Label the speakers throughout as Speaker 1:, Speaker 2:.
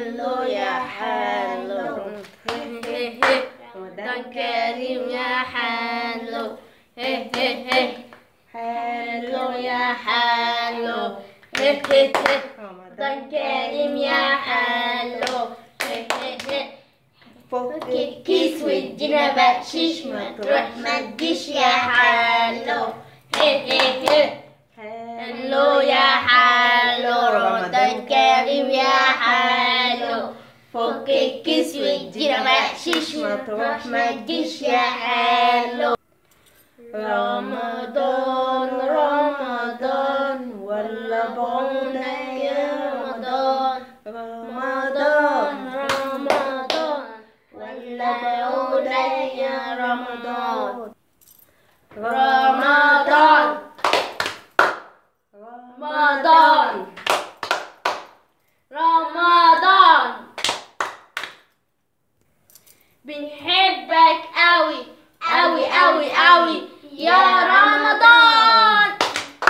Speaker 1: حلو يا حلو رمضان كريم يا حلو حلو يا حلو رمضان كريم يا حلو فك الكيس وادينا بقشيش ما تروح ما تجيش يا حلو حلو يا حلو رمضان كريم يا حلو فك الكيس وادينا بقشيش ما تروح ما تجيش يا حلو رمضان رمضان ولا بعونا يا رمضان رمضان رمضان ولا بعونا يا رمضان رمضان رمضان رمضان بنحبك قوي قوي قوي قوي يا رمضان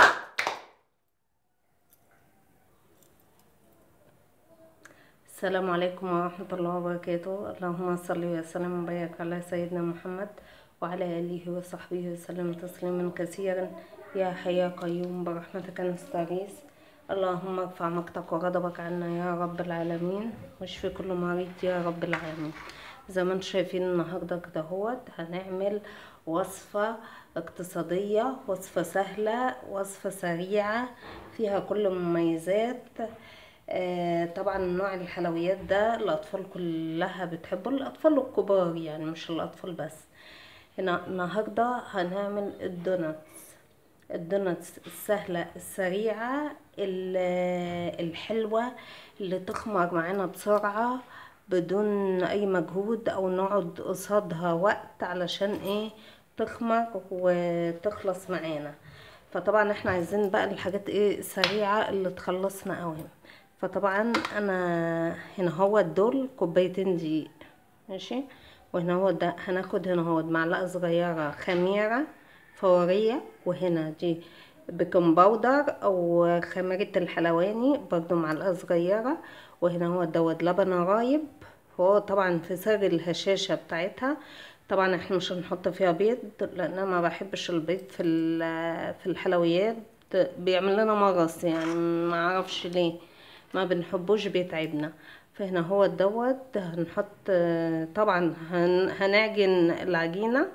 Speaker 2: السلام عليكم ورحمة الله وبركاته اللهم صل وسلم وبارك على سيدنا محمد وعلى آله وصحبه وسلم تسليما كثيرا يا حي يا قيوم برحمتك نستغيث اللهم ارفع مقتك وغضبك عنا يا رب العالمين واشفي كل مريض يا رب العالمين زي ما انتم شايفين النهارده كده هوت هنعمل وصفة اقتصادية وصفة سهلة وصفة سريعة فيها كل مميزات آه، طبعا نوع الحلويات ده الأطفال كلها بتحبه الأطفال الكبار يعني مش الأطفال بس هنا النهاردة هنعمل الدوناتس الدوناتس السهلة السريعة ال- الحلوة اللي تخمر معانا بسرعة بدون أي مجهود أو نقعد قصادها وقت علشان ايه تخمر وتخلص معانا فطبعا احنا عايزين بقى الحاجات ايه سريعة اللي تخلصنا قوي فطبعا انا هنا هو دول كوبايتين دقيق ماشي وهنا هو ده هناخد هنا هو معلقة صغيرة خميرة فورية وهنا دي بيكنج باودر او خميرة الحلواني برضو معلقة صغيرة وهنا هو دوت لبن رايب هو طبعا في سر الهشاشة بتاعتها طبعا احنا مش هنحط فيها بيض لان انا ما بحبش البيض في ال- في الحلويات بيعمل لنا مغص يعني ما اعرفش ليه ما بنحبوش بيتعبنا فهنا هو دوت هنحط طبعا هن هنعجن العجينه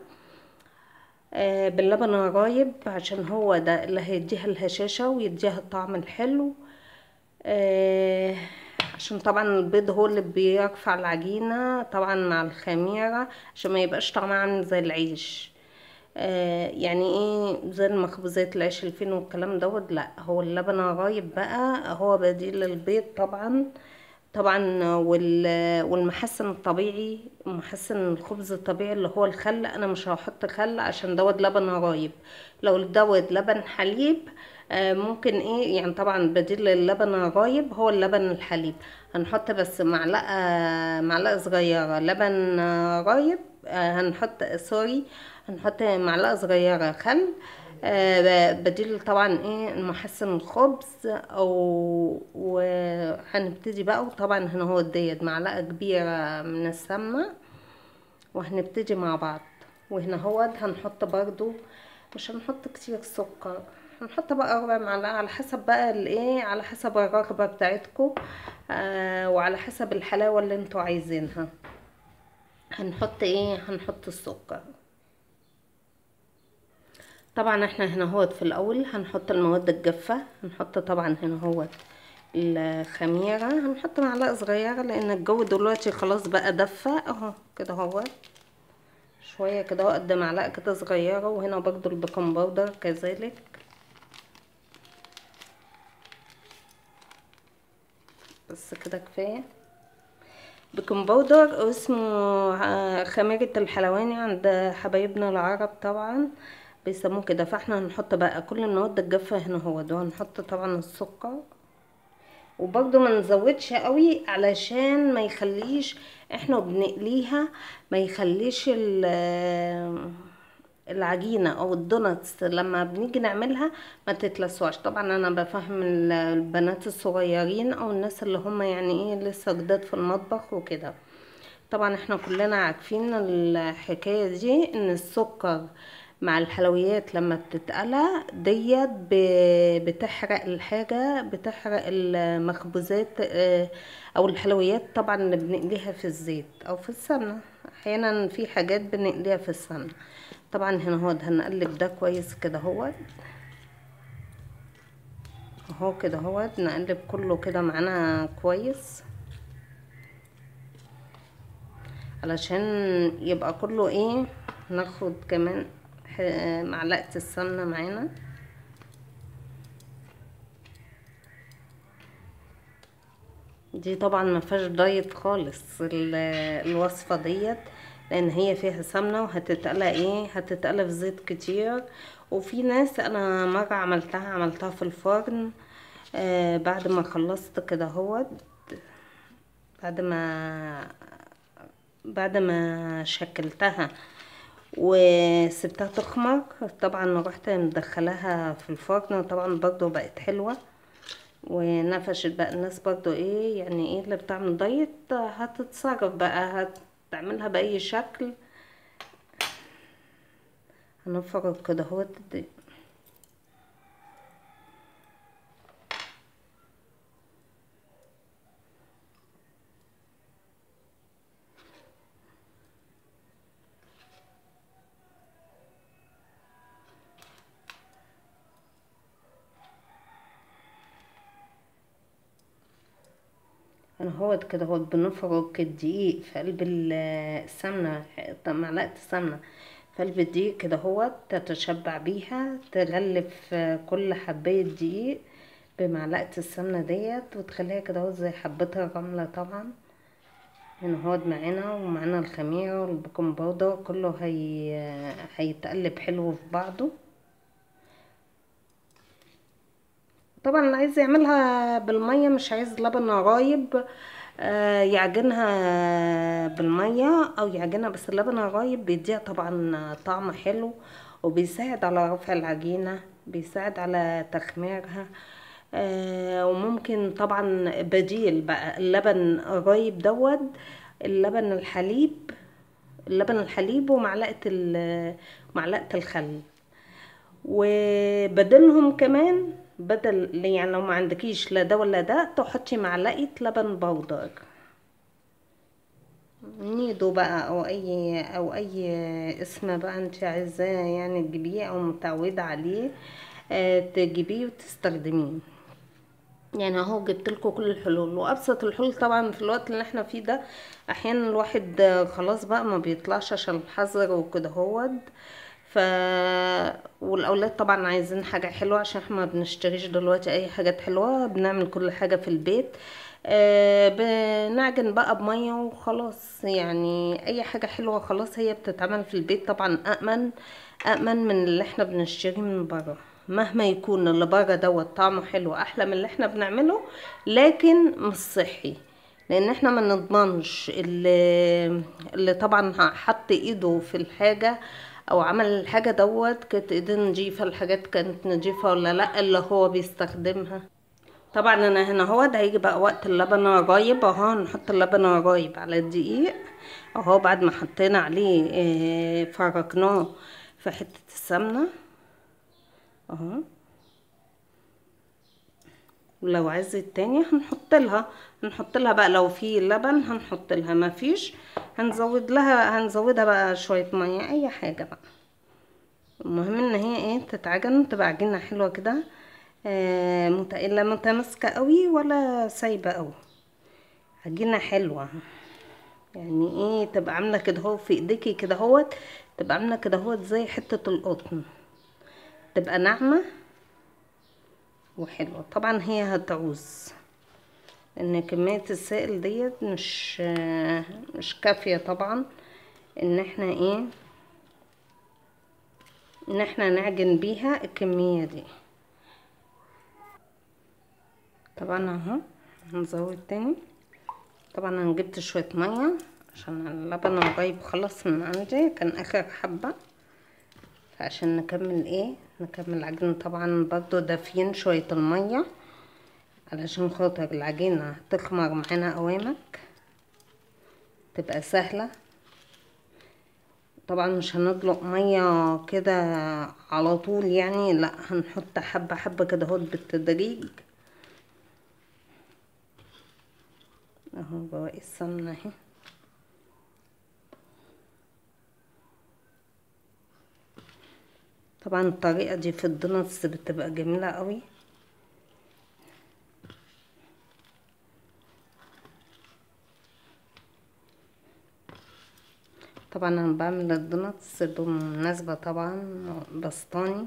Speaker 2: آه، باللبن الرايب عشان هو ده اللي هيديها الهشاشة ويديها الطعم الحلو آه، عشان طبعا البيض هو اللي بيرفع العجينة طبعا مع الخميرة عشان ما يبقاش طعمها عامل زي العيش آه، يعني ايه زي المخبوزات العيش الفين والكلام دوت لا هو اللبن الرايب بقى هو بديل للبيض طبعا طبعا وال- والمحسن الطبيعي محسن الخبز الطبيعي اللي هو الخل انا مش هحط خل عشان دوت لبن رايب لو دوت لبن حليب آه، ممكن ايه يعني طبعا بديل للبن الرايب هو اللبن الحليب هنحط بس معلقه معلقه صغيره لبن آه، رايب آه، هنحط سوري هنحط معلقه صغيره خل آه، بديل طبعا ايه المحسن الخبز او وهنبتدي بقى وطبعا هنا هو ديت معلقه كبيره من السمنه وهنبتدي مع بعض وهنا هو هنحط برضو مش هنحط كتير سكر هنحط بقى ربع معلقه على حسب بقى الايه على حسب الرغبه بتاعتكم آه وعلى حسب الحلاوه اللي انتوا عايزينها هنحط ايه هنحط السكر طبعا احنا هنا هوت في الاول هنحط المواد الجافة هنحط طبعا هنا هوت الخميرة هنحط معلقة صغيرة لان الجو دلوقتي خلاص بقى دفى اهو كده هوت شوية كده اهو قد معلقة كده صغيرة وهنا برضو البيكنج باودر كذلك بس كده كفاية بيكنج باودر اسمه آه، خميرة الحلواني عند حبايبنا العرب طبعا بيسموه كده فاحنا هنحط بقى كل المواد الجافة هنا هو ده هنحط طبعا السكر وبرضو ما نزودش قوي علشان ما يخليش احنا بنقليها ما يخليش ال العجينة او الدوناتس لما بنيجي نعملها ما تتلسعش طبعا انا بفهم ال- البنات الصغيرين او الناس اللي هم يعني ايه لسه جداد في المطبخ وكده طبعا احنا كلنا عارفين الحكاية دي ان السكر مع الحلويات لما بتتقلى ديت ب- بتحرق الحاجة بتحرق المخبوزات اه، او الحلويات طبعا اللي بنقليها في الزيت او في السمنة احيانا في حاجات بنقليها في السمنة طبعا هنا هو هنقلب ده كويس كده هو اهو كده هو نقلب كله كده معانا كويس علشان يبقى كله ايه ناخد كمان ح- معلقة السمنة معانا دي طبعا ما فيهاش دايت خالص ال- الوصفة ديت لان هي فيها سمنة وهتتقلى ايه هتتقلى في زيت كتير وفي ناس انا مرة عملتها عملتها في الفرن آه بعد ما خلصت كده هوت بعد ما بعد ما شكلتها وسبتها تخمر طبعا رحت مدخلاها في الفرن طبعا برضو بقت حلوة ونفشت بقى الناس برضو ايه يعني ايه اللي بتعمل دايت هتتصرف بقى هتعملها بأي شكل هنفرك كده هو انا هوت كده هوت بنفرك الدقيق في قلب ال- السمنة معلقة السمنة في قلب الدقيق كده هوت تتشبع بيها تغلف كل حباية دقيق بمعلقة السمنة ديت وتخليها كده هوت زي حبتها الرملة طبعا هنا هوت معانا ومعانا الخميرة والبيكنج باودر كله هي هيتقلب حلو في بعضه طبعا اللي عايز يعملها بالمية مش عايز لبن رايب آه، يعجنها بالمية او يعجنها بس اللبن الرايب بيديها طبعا طعم حلو وبيساعد على رفع العجينة بيساعد على تخميرها آه، وممكن طبعا بديل بقى اللبن الرايب دوت اللبن الحليب اللبن الحليب ومعلقة ال- معلقة الخل وبدلهم كمان بدل يعني لو ما عندكيش لا ده ولا ده تحطي معلقة لبن بودر نيدو بقى او اي او اي اسم بقى انت عايزاه يعني تجيبيه او متعودة عليه آه تجيبيه وتستخدميه يعني اهو جبت لكم كل الحلول وابسط الحلول طبعا في الوقت اللي احنا فيه ده احيانا الواحد آه، خلاص بقى ما بيطلعش عشان الحذر وكده هوت ف والاولاد طبعا عايزين حاجه حلوه عشان احنا ما بنشتريش دلوقتي اي حاجات حلوه بنعمل كل حاجه في البيت آه بنعجن بقى بميه وخلاص يعني اي حاجه حلوه خلاص هي بتتعمل في البيت طبعا امن امن من اللي احنا بنشتريه من بره مهما يكون اللي بره دوت طعمه حلو احلى من اللي احنا بنعمله لكن مش صحي لان احنا ما نضمنش اللي, اللي طبعا حط ايده في الحاجه او عمل الحاجه دوت كانت ايديه نضيفه الحاجات كانت نضيفه ولا لا اللي هو بيستخدمها طبعا انا هنا هو ده هيجي بقى وقت اللبن الرايب اهو نحط اللبن الرايب على الدقيق اهو بعد ما حطينا عليه آه، فركناه في حته السمنه اهو ولو عزت تاني هنحط لها هنحط لها بقى لو في لبن هنحط لها ما فيش هنزود لها هنزودها بقى شويه ميه اي حاجه بقى المهم ان هي ايه تتعجن تبقى عجينه حلوه كده آه مت... لا متماسكه قوي ولا سايبه قوي عجينه حلوه يعني ايه تبقى عامله كده هو في ايديكي كده هوت تبقى عامله كده هوت زي حته القطن تبقى ناعمه وحلوه طبعا هي هتعوز ان كميه السائل ديت مش آه، مش كافيه طبعا ان احنا ايه ان احنا نعجن بيها الكميه دي طبعا اهو هنزود تاني طبعا انا جبت شويه ميه عشان اللبن الرايب خلص من عندي كان اخر حبه فعشان نكمل ايه نكمل العجينة طبعا برضو دافيين شوية المية علشان خاطر العجينة تخمر معانا قوامك تبقى سهلة طبعا مش هندلق مية كده على طول يعني لا هنحط حبة حبة كده اهوت بالتدريج اهو بواقي السمنة اهي طبعا الطريقة دي في الدوناتس بتبقى جميلة قوي طبعا انا بعمل الدوناتس بمناسبة طبعا بسطاني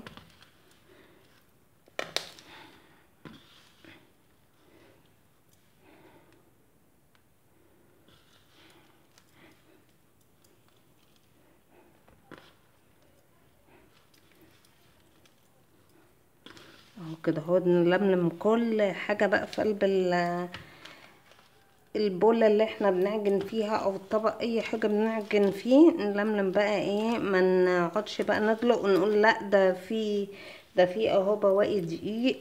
Speaker 2: اهو كده اهو نلملم كل حاجة بقى في قلب البولة اللي احنا بنعجن فيها او الطبق اي حاجة بنعجن فيه نلملم بقى ايه ما نقعدش بقى ندلق ونقول لا ده في ده في اهو بواقي دقيق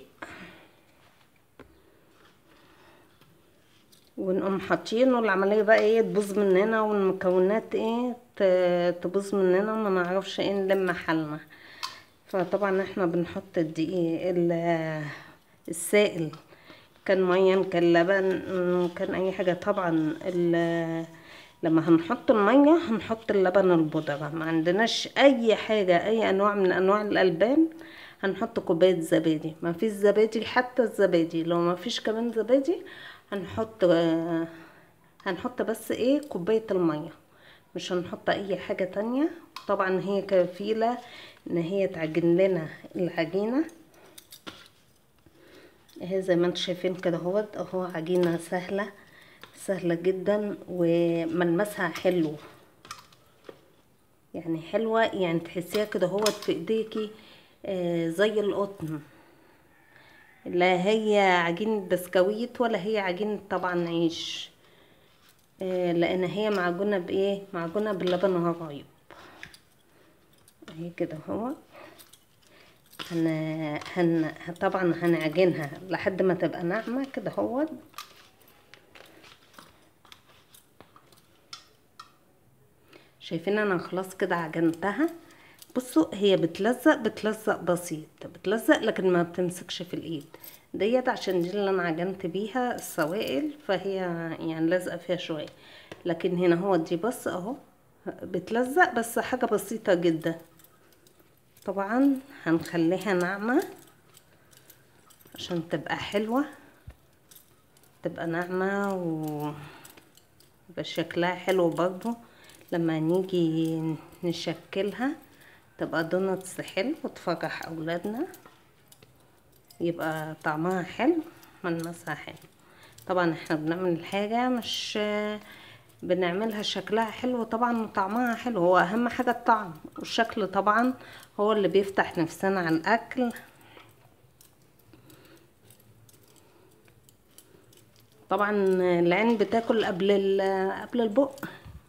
Speaker 2: ونقوم حاطينه العملية بقى ايه تبوظ مننا والمكونات ايه تبوظ مننا وما نعرفش ايه نلم حالنا فطبعا احنا بنحط الدقيق السائل كان ميه كان لبن كان اي حاجه طبعا لما هنحط الميه هنحط اللبن البودرة ما عندناش اي حاجه اي انواع من انواع الالبان هنحط كوبايه زبادي ما فيش زبادي حتى الزبادي لو ما فيش كمان زبادي هنحط هنحط بس ايه كوبايه الميه مش هنحط اي حاجه تانية طبعا هي كفيله ان هي تعجن لنا العجينه اهي زي ما انتم شايفين كده اهوت اهو عجينه سهله سهله جدا وملمسها حلو يعني حلوه يعني تحسيها كده اهوت في ايديكي آه زي القطن لا هي عجينه بسكويت ولا هي عجينه طبعا عيش آه لان هي معجونه بايه معجونه باللبن الرايب اهي كده اهو هن... هن... طبعا هنعجنها لحد ما تبقى ناعمة كده اهوت شايفين انا خلاص كده عجنتها بصوا هي بتلزق بتلزق بسيط بتلزق لكن ما بتمسكش في الايد ديت عشان دي اللي انا عجنت بيها السوائل فهي يعني لازقه فيها شويه لكن هنا هو دي بص اهو بتلزق بس حاجه بسيطه جدا طبعا هنخليها ناعمة عشان تبقى حلوة تبقى ناعمة و يبقى شكلها حلو برضو لما نيجي نشكلها تبقى دونتس حلو وتفرح اولادنا يبقى طعمها حلو ملمسها حلو طبعا احنا بنعمل الحاجة مش بنعملها شكلها حلو طبعا وطعمها حلو هو اهم حاجة الطعم والشكل طبعا هو اللي بيفتح نفسنا على الاكل طبعا العين بتاكل قبل قبل البق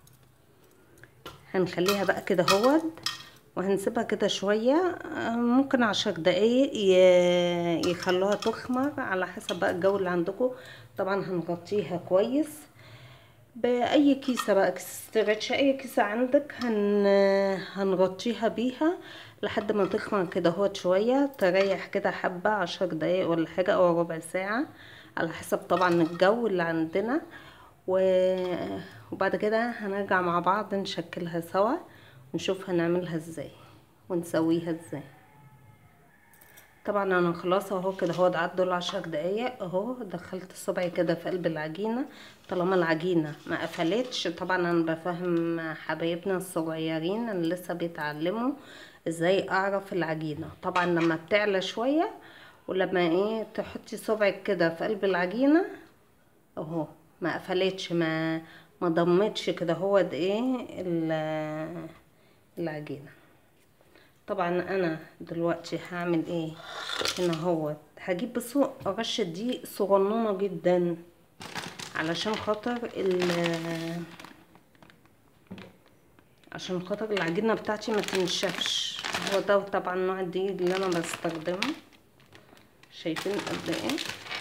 Speaker 2: هنخليها بقى كده اهوت وهنسيبها كده شوية ممكن عشر دقايق يخلوها تخمر على حسب بقى الجو اللي عندكم طبعا هنغطيها كويس باي كيسه بقى استرتش اي كيسه عندك هن هنغطيها بيها لحد ما تخمر كده اهوت شويه تريح كده حبه عشر دقايق ولا حاجه او ربع ساعه على حسب طبعا الجو اللي عندنا و... وبعد كده هنرجع مع بعض نشكلها سوا نشوف هنعملها ازاي ونسويها ازاي طبعا انا خلاص اهو كده اهو عدوا العشر دقايق اهو دخلت صبعي كده في قلب العجينه طالما العجينه ما قفلتش طبعا انا بفهم حبايبنا الصغيرين اللي لسه بيتعلموا ازاي اعرف العجينه طبعا لما بتعلى شويه ولما ايه تحطي صبعك كده في قلب العجينه اهو ما قفلتش ما ما ضمتش كده هو ده ايه العجينه طبعا انا دلوقتي هعمل ايه هنا هو هجيب بس رشه دقيق صغنونه جدا علشان خاطر ال عشان خاطر العجينه بتاعتي ما تنشفش هو ده طبعا نوع الدقيق اللي انا بستخدمه شايفين قد ايه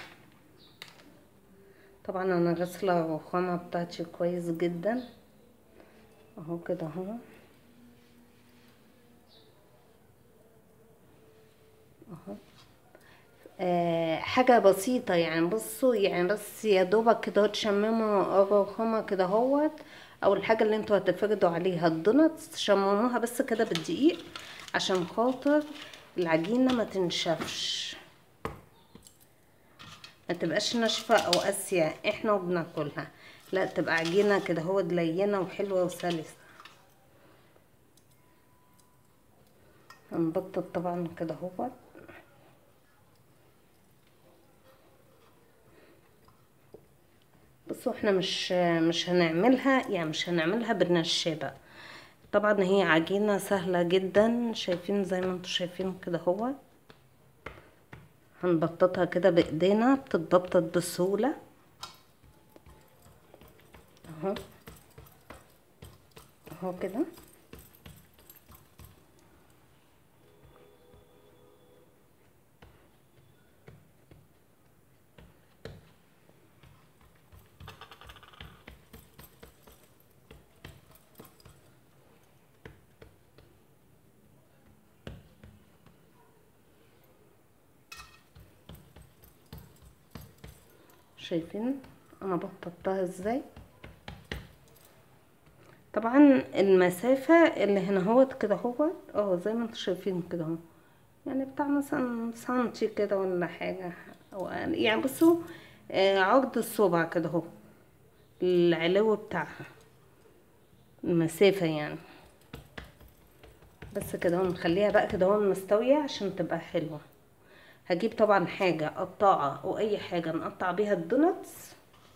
Speaker 2: طبعا انا غسله الرخامه بتاعتي كويس جدا اهو كده اهو اهو آه حاجة بسيطة يعني بصوا يعني بس يا دوبك كده تشمموا الرخامة كده اهوت او الحاجة اللي انتوا هتفردوا عليها الدونات تشمموها بس كده بالدقيق عشان خاطر العجينة ما تنشفش ما تبقاش ناشفة او قاسية احنا وبناكلها لا تبقى عجينة كده هو لينة وحلوة وسلسة هنبطط طبعا كده هو بصوا احنا مش مش هنعملها يعني مش هنعملها بالنشابة طبعا هي عجينة سهلة جدا شايفين زي ما انتوا شايفين كده هو هنبططها كده بايدينا بتتبطط بسهولة اهو اهو كده شايفين انا بططتها ازاي طبعا المسافة اللي هنا هوت كده هوت اه زي ما انتوا شايفين كده اهو يعني بتاع مثلا سنتي كده ولا حاجة او أقل. يعني بصوا آه عرض الصبع كده اهو العلو بتاعها المسافة يعني بس كده اهو نخليها بقى كده اهو مستوية عشان تبقى حلوة هجيب طبعا حاجة قطاعة او اي حاجة نقطع بيها الدوناتس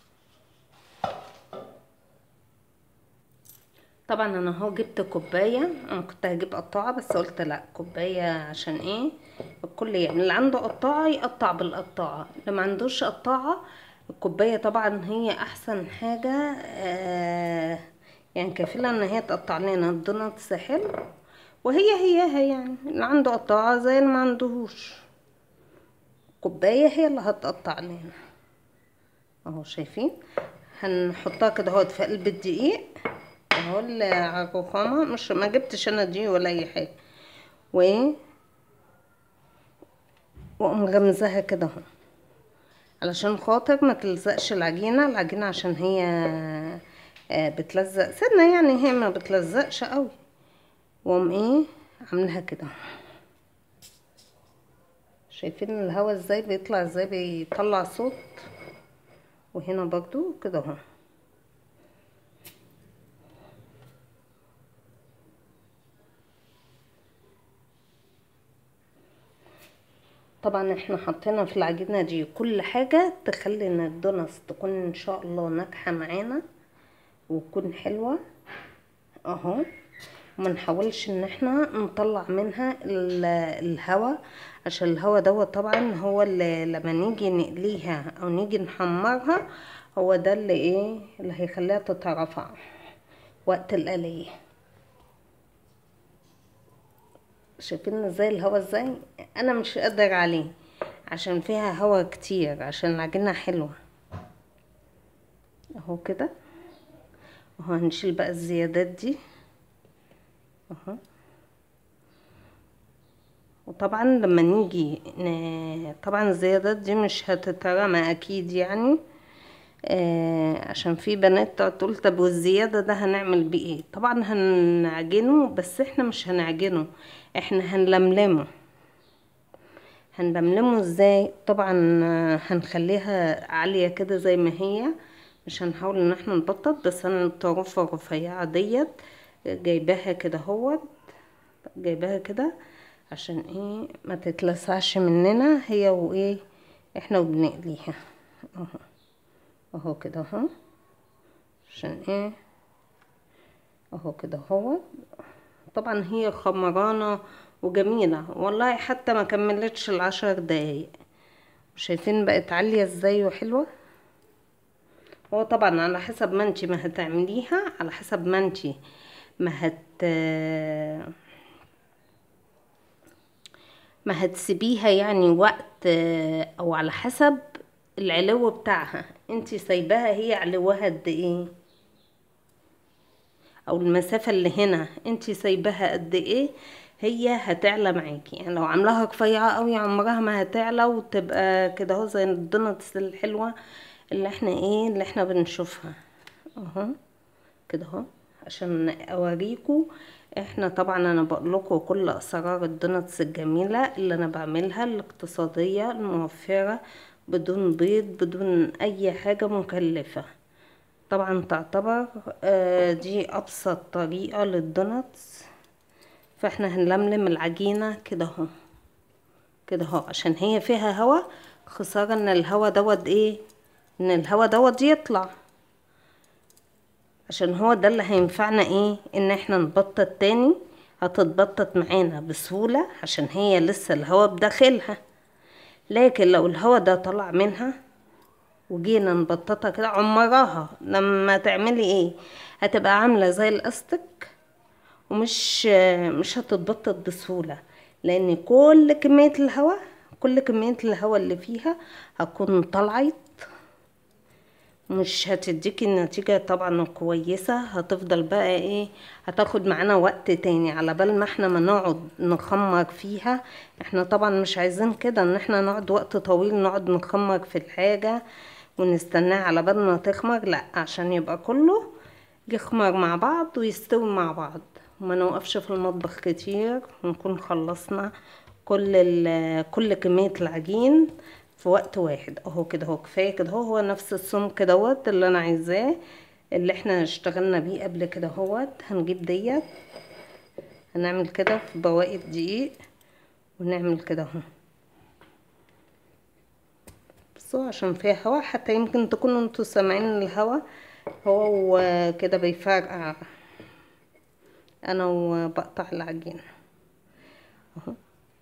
Speaker 2: طبعا انا اهو جبت كوباية انا كنت هجيب قطاعة بس قلت لا كوباية عشان ايه الكل يعني اللي عنده قطاعة يقطع بالقطاعة اللي ما عندوش قطاعة الكوباية طبعا هي احسن حاجة آه يعني كفيلة ان هي تقطع لنا الدوناتس حلو وهي هياها يعني اللي عنده قطاعة زي اللي ما عندهوش كوباية هي اللي هتقطع لنا اهو شايفين هنحطها كده اهوت في قلب الدقيق اهو على الرخامة مش ما جبتش انا دقيق ولا اي حاجة وايه واقوم غمزها كده اهو علشان خاطر ما تلزقش العجينة العجينة عشان هي بتلزق سنة يعني هي ما بتلزقش قوي واقوم ايه عاملها كده شايفين الهوا ازاي بيطلع ازاي بيطلع صوت وهنا برضو كده اهو طبعا احنا حطينا في العجينة دي كل حاجة تخلي ان الدونس تكون ان شاء الله ناجحة معانا وتكون حلوة اهو وما نحاولش ان احنا نطلع منها الهوا عشان الهوا دوت طبعا هو اللي لما نيجي نقليها او نيجي نحمرها هو ده اللي ايه اللي هيخليها تترفع وقت القليه شايفين ازاي الهوا ازاي انا مش قادر عليه عشان فيها هوا كتير عشان العجينه حلوه اهو كده اهو هنشيل بقى الزيادات دي اهو وطبعا لما نيجي ن... طبعا الزيادات دي مش هتترمى اكيد يعني آه عشان في بنات تقعد تقول طب والزيادة ده هنعمل بيه ايه طبعا هنعجنه بس احنا مش هنعجنه احنا هنلملمه هنلملمه ازاي طبعا هنخليها عالية كده زي ما هي مش هنحاول ان احنا نبطط بس انا الطرفة الرفيعة ديت جايباها كده اهوت جايباها كده عشان ايه ما تتلسعش مننا هي وايه احنا وبنقليها اهو اهو كده اهو عشان ايه اهو كده اهو طبعا هي خمرانة وجميلة والله حتى ما كملتش العشر دقايق شايفين بقت عالية ازاي وحلوة هو طبعا على حسب ما انتي ما هتعمليها على حسب ما انتي ما هت ما هتسيبيها يعني وقت آه، او على حسب العلو بتاعها انتي سايباها هي علوها قد ايه او المسافة اللي هنا انتي سايباها قد ايه هي هتعلى معاكي يعني لو عاملاها رفيعة قوي عمرها ما هتعلى وتبقى كده اهو زي الدونتس الحلوة اللي احنا ايه اللي احنا بنشوفها اهو كده اهو عشان اوريكم احنا طبعا انا بقول لكم كل اسرار الدونتس الجميله اللي انا بعملها الاقتصاديه الموفره بدون بيض بدون اي حاجه مكلفه طبعا تعتبر آه، دي ابسط طريقه للدونتس فاحنا هنلملم العجينه كده اهو كده اهو عشان هي فيها هوا خساره ان الهوا دوت ايه ان الهوا دوت يطلع عشان هو ده اللي هينفعنا ايه ان احنا نبطط تاني هتتبطط معانا بسهولة عشان هي لسه الهوا بداخلها لكن لو الهوا ده طلع منها وجينا نبططها كده عمرها لما تعملي ايه هتبقى عاملة زي الاستك ومش مش هتتبطط بسهولة لان كل كمية الهوا كل كمية الهوا اللي فيها هتكون طلعت مش هتديكي النتيجة طبعا كويسة هتفضل بقى ايه هتاخد معانا وقت تاني على بال ما احنا ما نقعد نخمر فيها احنا طبعا مش عايزين كده ان احنا نقعد وقت طويل نقعد نخمر في الحاجة ونستناها على بال ما تخمر لا عشان يبقى كله يخمر مع بعض ويستوي مع بعض وما نوقفش في المطبخ كتير ونكون خلصنا كل ال- كل كمية العجين في وقت واحد اهو كده اهو كفايه كده اهو هو نفس السمك دوت اللي انا عايزاه اللي احنا اشتغلنا بيه قبل كده اهوت هنجيب ديت هنعمل كده في بواقي الدقيق ونعمل كده اهو بصوا عشان فيها هوا حتى يمكن تكونوا انتوا سامعين الهوا هو كده بيفرقع انا وبقطع العجينه اهو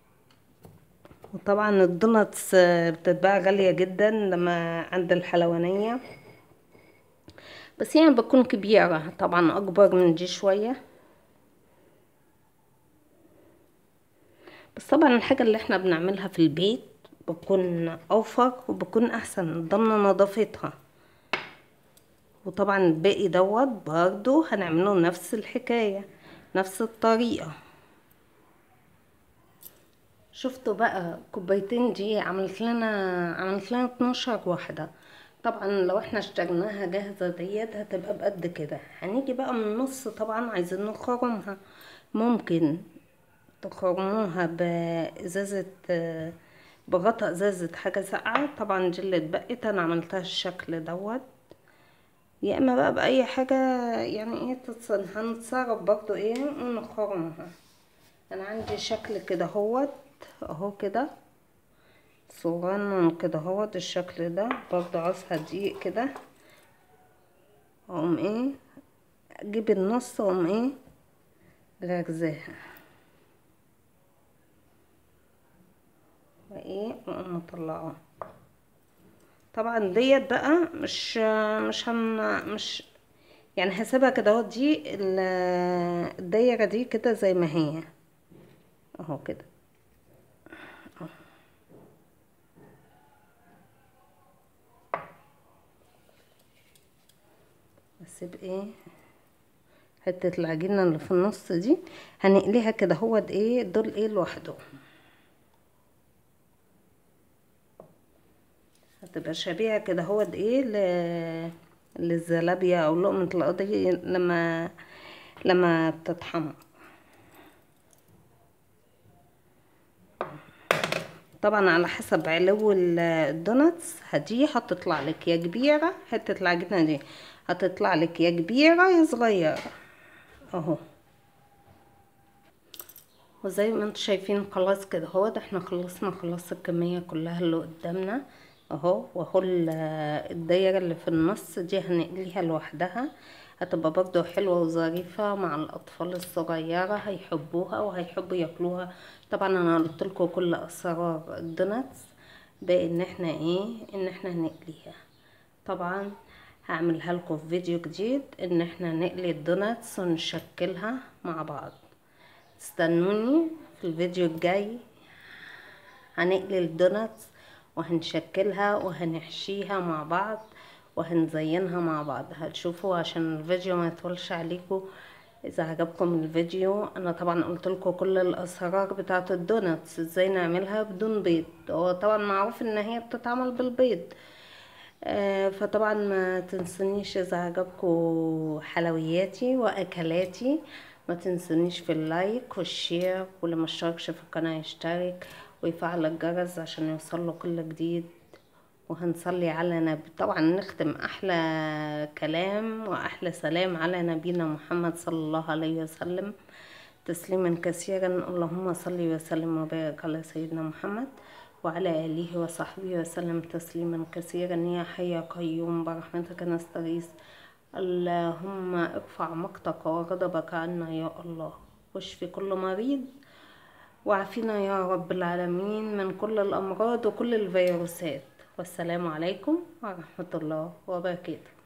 Speaker 2: وطبعا الدوناتس بتتباع غالية جدا لما عند الحلوانية بس يعني بتكون كبيرة طبعا أكبر من دي شوية بس طبعا الحاجة اللي احنا بنعملها في البيت بتكون أوفر وبتكون أحسن ضمن نظافتها وطبعا الباقي دوت برضو هنعمله نفس الحكاية نفس الطريقة شفتوا بقى كوبايتين دي عملت لنا عملت لنا 12 واحدة طبعا لو احنا اشتريناها جاهزة ديت هتبقى بقد كده هنيجي بقى من النص طبعا عايزين نخرمها ممكن تخرموها بإزازة بغطا إزازة حاجة ساقعة طبعا دي اللي اتبقت انا عملتها الشكل دوت يا اما بقى بأي حاجة يعني ايه تتصن هنتصرف برضو ايه ونخرمها انا عندي شكل كده هوت اهو كده صغنن كده اهوت الشكل ده برضه عاوزها دقيق كده اقوم ايه اجيب النص واقوم ايه غرزاها وايه واقوم مطلعاه طبعا ديت بقى مش مش هن مش يعني هسيبها كده اهو دي الدايره دي كده زي ما هي اهو كده اسيب ايه حته العجينه اللي في النص دي هنقليها كده هو ايه دول ايه لوحدهم هتبقى شبيهه كده هو ايه ل... للزلابيه او لقمه القضيه لما لما بتتحمر طبعا على حسب علو الدوناتس هدي هتطلع لك يا كبيرة حتة العجينة دي هتطلع لك يا كبيرة يا صغيرة اهو وزي ما انتم شايفين خلاص كده اهو ده احنا خلصنا خلاص الكمية كلها اللي قدامنا اهو واهو الدايرة اللي في النص دي هنقليها لوحدها هتبقى برضو حلوة وظريفة مع الأطفال الصغيرة هيحبوها وهيحبوا ياكلوها طبعا أنا قلت لكم كل أسرار الدوناتس بان احنا ايه ان احنا نقليها طبعا هعملها لكم في فيديو جديد ان احنا نقلي الدوناتس ونشكلها مع بعض استنوني في الفيديو الجاي هنقلي الدوناتس وهنشكلها وهنحشيها مع بعض وهنزينها مع بعض هتشوفوا عشان الفيديو ما يطولش عليكم اذا عجبكم الفيديو انا طبعا قلت لكم كل الاسرار بتاعه الدوناتس ازاي نعملها بدون بيض هو طبعا معروف ان هي بتتعمل بالبيض آه فطبعا ما تنسونيش اذا عجبكم حلوياتي واكلاتي ما تنسونيش في اللايك والشير واللي ما اشتركش في القناه يشترك ويفعل الجرس عشان يوصله كل جديد وهنصلي على نبي طبعا نختم احلى كلام واحلى سلام على نبينا محمد صلى الله عليه وسلم تسليما كثيرا اللهم صل وسلم وبارك على سيدنا محمد وعلى اله وصحبه وسلم تسليما كثيرا يا حي يا قيوم برحمتك نستغيث اللهم ارفع مقتك وغضبك عنا يا الله واشفي كل مريض وعافينا يا رب العالمين من كل الامراض وكل الفيروسات والسلام عليكم ورحمه الله وبركاته